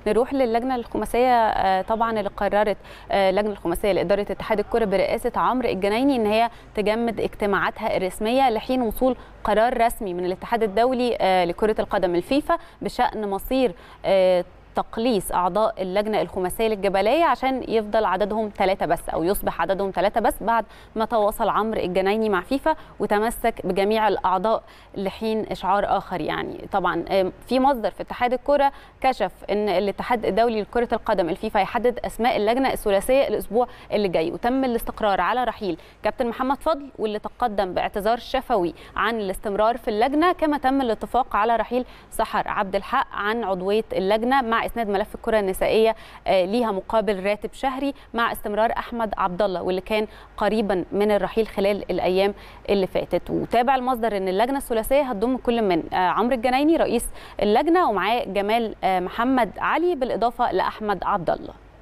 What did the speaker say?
نروح للجنه الخماسيه طبعا اللي قررت اللجنه الخماسيه لاداره اتحاد الكره برئاسه عمرو الجنايني ان هي تجمد اجتماعاتها الرسميه لحين وصول قرار رسمي من الاتحاد الدولي لكره القدم الفيفا بشان مصير تقليص اعضاء اللجنه الخماسيه للجبليه عشان يفضل عددهم ثلاثه بس او يصبح عددهم ثلاثه بس بعد ما تواصل عمرو الجنايني مع فيفا وتمسك بجميع الاعضاء لحين اشعار اخر يعني طبعا في مصدر في اتحاد الكره كشف ان الاتحاد الدولي لكره القدم الفيفا يحدد اسماء اللجنه الثلاثيه الاسبوع اللي جاي وتم الاستقرار على رحيل كابتن محمد فضل واللي تقدم باعتذار شفوي عن الاستمرار في اللجنه كما تم الاتفاق على رحيل سحر عبد الحق عن عضويه اللجنه مع اسناد ملف الكره النسائيه ليها مقابل راتب شهري مع استمرار احمد عبد الله واللي كان قريبا من الرحيل خلال الايام اللي فاتت وتابع المصدر ان اللجنه الثلاثيه هتضم كل من عمرو الجنايني رئيس اللجنه ومعاه جمال محمد علي بالاضافه لاحمد عبد الله